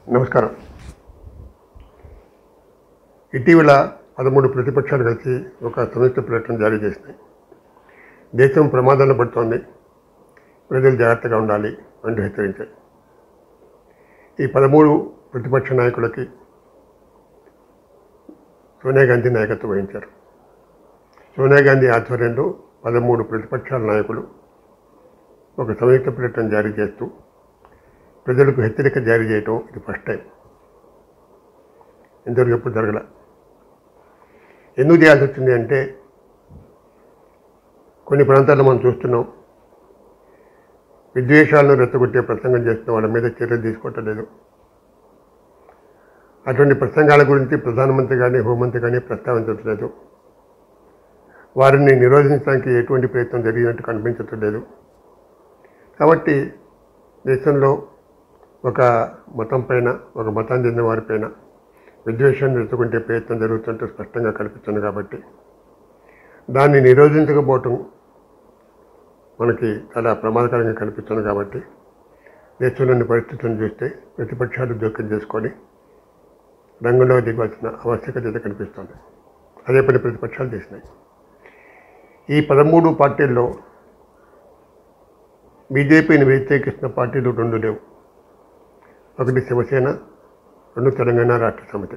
నమస్కారం ఇటీవల పదమూడు ప్రతిపక్షాలు కలిసి ఒక సంయుక్త ప్రకటన జారీ చేసినాయి దేశం ప్రమాదంలో పడుతోంది ప్రజలు జాగ్రత్తగా ఉండాలి అంటూ హెచ్చరించాయి ఈ పదమూడు ప్రతిపక్ష నాయకులకి సోనియా గాంధీ నాయకత్వం వహించారు సోనియా గాంధీ ఆధ్వర్యంలో పదమూడు ప్రతిపక్షాల నాయకులు ఒక సంయుక్త ప్రకటన జారీ చేస్తూ ప్రజలకు హెచ్చరిక జారీ చేయటం ఇది ఫస్ట్ టైం ఇంతవరకు ఎప్పుడు జరగల ఎందుకు చేయాల్సి వచ్చింది అంటే కొన్ని ప్రాంతాల్లో మనం చూస్తున్నాం విద్వేషాలను రెచ్చగొట్టే ప్రసంగం చేస్తున్న వాళ్ళ మీద చర్యలు తీసుకోవటం లేదు అటువంటి ప్రసంగాల గురించి ప్రధానమంత్రి కానీ హోంమంత్రి కానీ ప్రస్తావించడం లేదు వారిని నిరోధించడానికి ఎటువంటి ప్రయత్నం జరిగినట్టు కనిపించటం లేదు కాబట్టి దేశంలో ఒక మతం పైన ఒక మతాన్ని చెందిన వారిపైన విద్వేషాన్ని రెచ్చుకుంటే ప్రయత్నం జరుగుతుంటే స్పష్టంగా కనిపిస్తుంది కాబట్టి దాన్ని నిరోధించకపోవటం మనకి చాలా ప్రమాదకరంగా కనిపిస్తుంది కాబట్టి దేశంలోని పరిస్థితులను చూస్తే ప్రతిపక్షాలు జోక్యం చేసుకొని రంగంలో దిగవలసిన ఆవశ్యకత అయితే కనిపిస్తుంది అదే పని ప్రతిపక్షాలు చేసినాయి ఈ పదమూడు పార్టీల్లో బీజేపీని వ్యతిరేకిస్తున్న పార్టీలు రెండు లేవు ఒకటి శివసేన రెండు తెలంగాణ రాష్ట్ర సమితి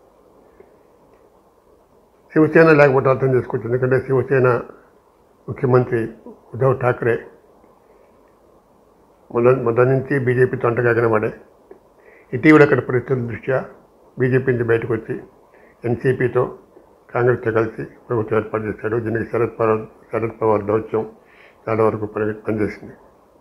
శివసేన లేకపోతే అర్థం చేసుకోవచ్చు ఎందుకంటే శివసేన ముఖ్యమంత్రి ఉద్ధవ్ ఠాక్రే మొద మొదటి నుంచి బీజేపీతో అంటగాగిన వాడే ఇటీవల అక్కడ పరిస్థితుల దృష్ట్యా బీజేపీ నుంచి బయటకు వచ్చి ఎన్సీపీతో కాంగ్రెస్తో కలిసి ప్రభుత్వం ఏర్పాటు చేశాడు దీనికి శరద్ పవార్ శరద్ పవార్ దౌత్యం చాలా వరకు పని పనిచేసింది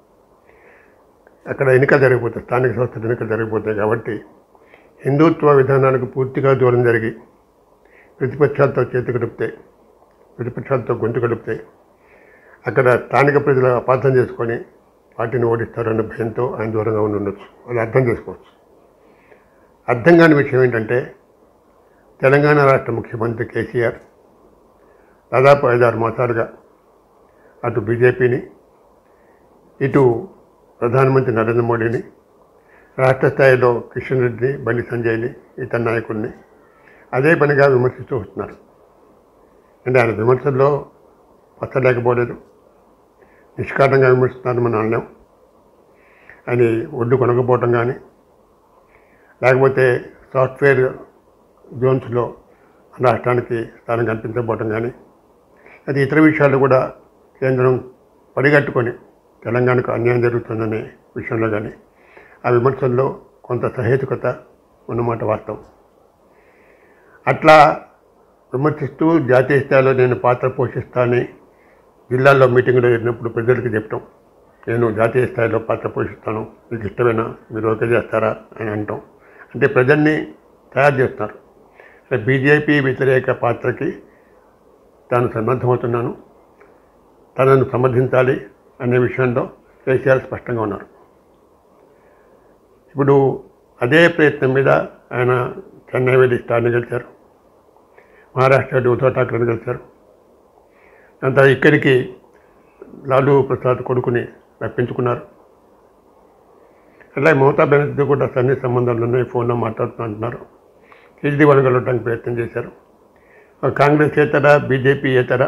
అక్కడ ఎన్నికలు జరిగిపోతాయి స్థానిక సంస్థల ఎన్నికలు జరిగిపోతాయి కాబట్టి హిందుత్వ విధానాలకు పూర్తిగా దూరం జరిగి ప్రతిపక్షాలతో చేతి గడిపితే ప్రతిపక్షాలతో గొంతు గడిపితే అక్కడ స్థానిక ప్రజలు అపార్థం చేసుకొని పార్టీని ఓడిస్తారన్న భయంతో ఆయన దూరంగా ఉండి ఉండొచ్చు అది అర్థం చేసుకోవచ్చు అర్థం కాని విషయం ఏంటంటే తెలంగాణ రాష్ట్ర ముఖ్యమంత్రి కేసీఆర్ దాదాపు ఐదారు మాసాలుగా అటు బీజేపీని ఇటు ప్రధానమంత్రి నరేంద్ర మోడీని రాష్ట్ర స్థాయిలో కిషన్ రెడ్డిని బండి సంజయ్ని ఇతర నాయకుల్ని అదే పనిగా విమర్శిస్తూ వస్తున్నారు అంటే ఆయన విమర్శల్లో పచ్చలేకపోలేదు నిష్కాటంగా విమర్శిస్తున్నారు మనం అనలేం ఆయన ఒడ్డు కొనకపోవటం కానీ లేకపోతే సాఫ్ట్వేర్ జోన్స్లో రాష్ట్రానికి స్థానం కల్పించకపోవటం కానీ అది ఇతర విషయాలు కూడా కేంద్రం పడిగట్టుకొని తెలంగాణకు అన్యాయం జరుగుతుందనే విషయంలో కానీ ఆ విమర్శల్లో కొంత సహేతుకత ఉన్నమాట వాస్తవం అట్లా విమర్శిస్తూ జాతీయ స్థాయిలో నేను పాత్ర పోషిస్తానని జిల్లాల్లో మీటింగ్లో జరిగినప్పుడు ప్రజలకు చెప్పటం నేను జాతీయ స్థాయిలో పాత్ర పోషిస్తాను మీకు ఇష్టమేనా మీరు ఓకే చేస్తారా అని అంటాం అంటే ప్రజల్ని తయారు చేస్తున్నారు అంటే బీజేపీ వ్యతిరేక పాత్రకి తాను సన్నద్ధమవుతున్నాను తనను సమర్థించాలి అనే విషయంలో కేసీఆర్ స్పష్టంగా ఉన్నారు ఇప్పుడు అదే ప్రయత్నం మీద ఆయన చెన్నై వెళ్ళి స్టార్ని గెలిచారు మహారాష్ట్ర వెళ్ళి ఉద్ధవ్ ఠాక్రేని గెలిచారు అంతా ఇక్కడికి లాలూ ప్రసాద్ కొడుకుని రప్పించుకున్నారు అట్లాగే మమతా బెనర్జీ కూడా సన్నిహిత సంబంధాలు ఉన్నాయి ఫోన్లో మాట్లాడుతున్నా అంటున్నారు కేజ్రీవాల్ కలవడానికి ప్రయత్నం చేశారు కాంగ్రెస్ ఏతర బీజేపీ ఏతర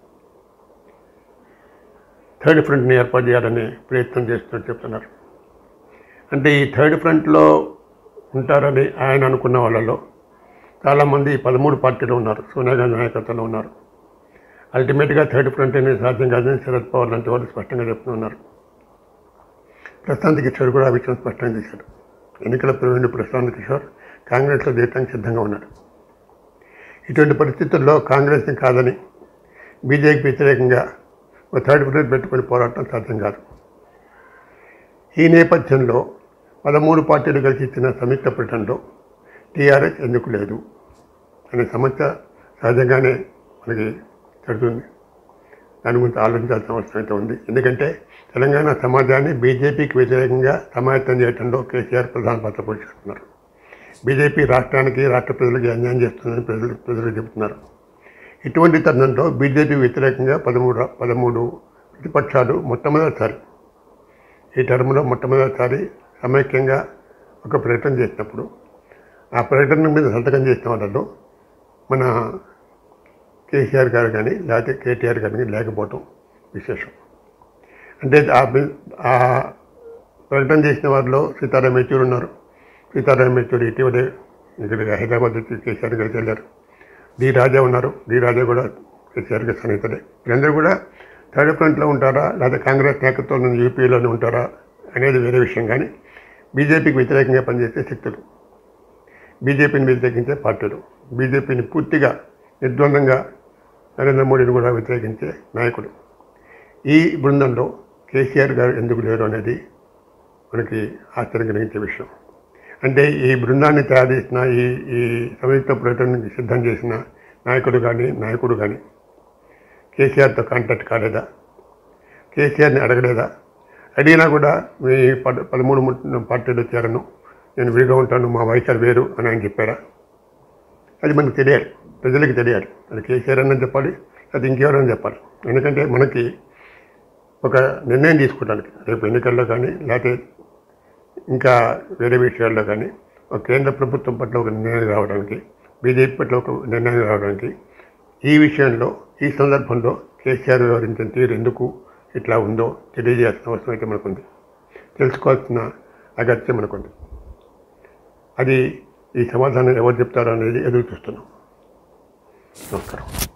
థర్డ్ ఫ్రంట్ని ఏర్పాటు చేయాలని ప్రయత్నం చేస్తున్నట్టు చెప్తున్నారు అంటే ఈ థర్డ్ ఫ్రంట్లో ఉంటారని ఆయన అనుకున్న వాళ్ళలో చాలామంది పదమూడు పార్టీలు ఉన్నారు సోనియా గాంధీ నాయకత్వంలో ఉన్నారు అల్టిమేట్గా థర్డ్ ఫ్రంట్ అనేది సాధ్యం కాదని శరద్ పవార్ లాంటి వాళ్ళు స్పష్టంగా చెప్తున్నారు ప్రశాంత్ కిషోర్ కూడా ఆ విషయం స్పష్టంగా చేశాడు ఎన్నికల ప్రవీణుడు ప్రశాంత్ కిషోర్ కాంగ్రెస్లో చేయడానికి సిద్ధంగా ఉన్నాడు ఇటువంటి పరిస్థితుల్లో కాంగ్రెస్ని కాదని బీజేపీకి వ్యతిరేకంగా ఒక థర్డ్ ఫ్రంట్ పెట్టుకొని పోరాటం సాధ్యం కాదు ఈ నేపథ్యంలో పదమూడు పార్టీలు కలిసి ఇచ్చిన సంయుక్త ప్రకటనలో టీఆర్ఎస్ ఎందుకు లేదు అనే సమస్య సహజంగానే మనకి జరుగుతుంది దాని గురించి ఆలోచించాల్సిన అవసరం అయితే ఉంది ఎందుకంటే తెలంగాణ సమాజాన్ని బీజేపీకి వ్యతిరేకంగా సమాయత్తం చేయడంలో కేసీఆర్ ప్రధాన పాత్ర పోషిస్తున్నారు బీజేపీ రాష్ట్రానికి రాష్ట్ర ప్రజలకి అన్యాయం చేస్తుందని ప్రజలు ప్రజలు చెబుతున్నారు ఇటువంటి తరుణంలో బీజేపీ వ్యతిరేకంగా పదమూడు పదమూడు ప్రతిపక్షాలు మొట్టమొదటిసారి ఈ టర్మ్లో మొట్టమొదటిసారి సమైక్యంగా ఒక ప్రకటన చేసినప్పుడు ఆ ప్రకటన మీద సంతకం చేసిన వాళ్ళలో మన కేసీఆర్ గారు కానీ లేకపోతే కేటీఆర్ కానీ లేకపోవటం విశేషం అంటే ఆ బి- ఆ ప్రకటన చేసిన వారిలో సీతారాం యెచూరి ఉన్నారు సీతారాం యెచూరి ఇటీవలే ఇక్కడ హైదరాబాద్ వచ్చి కేసీఆర్ గారికి వెళ్ళారు డి రాజా ఉన్నారు డి రాజా కూడా కేసీఆర్ గారి సన్నిహితుడే వీళ్ళందరూ కూడా థర్డ్ ఫ్రంట్లో ఉంటారా లేదా కాంగ్రెస్ నాయకత్వంలో యూపీలోనే ఉంటారా అనేది వేరే విషయం కానీ బీజేపీకి వ్యతిరేకంగా పనిచేసే శక్తులు బీజేపీని వ్యతిరేకించే పార్టీలు బీజేపీని పూర్తిగా నిర్ద్వందంగా నరేంద్ర మోడీని కూడా వ్యతిరేకించే నాయకులు ఈ బృందంలో కేసీఆర్ గారు ఎందుకు లేరు అనేది మనకి ఆశ్చర్యం కలిగించే విషయం అంటే ఈ బృందాన్ని తయారు చేసిన ఈ ఈ సంయుక్త ప్రకటనకి సిద్ధం చేసిన నాయకుడు కానీ నాయకుడు కానీ కేసీఆర్తో కాంటాక్ట్ కాలేదా కేసీఆర్ని అడగలేదా అడిగినా కూడా మీ పద పదమూడు ము- పార్టీలు చేరను నేను విడిగా ఉంటాను మా వైఖరి వేరు అని ఆయన చెప్పారా అది మనకు తెలియాలి ప్రజలకు తెలియాలి అది కేసీఆర్ అన్న చెప్పాలి అది ఇంకెవరైనా చెప్పాలి ఎందుకంటే మనకి ఒక నిర్ణయం తీసుకోవడానికి రేపు ఎన్నికల్లో కానీ లేకపోతే ఇంకా వేరే విషయాల్లో కానీ ఒక కేంద్ర ప్రభుత్వం పట్ల ఒక నిర్ణయం రావడానికి బీజేపీ పట్ల ఒక నిర్ణయం రావడానికి ఈ విషయంలో ఈ సందర్భంలో కేసీఆర్ వివరించిన తీరు ఎందుకు ఇట్లా ఉందో తెలియజేయాల్సిన అవసరం అయితే మనకుంది తెలుసుకోవాల్సిన అగత్యం మనకుంది అది ఈ సమాధానం ఎవరు చెప్తారో అనేది ఎదురు చూస్తున్నాం నమస్కారం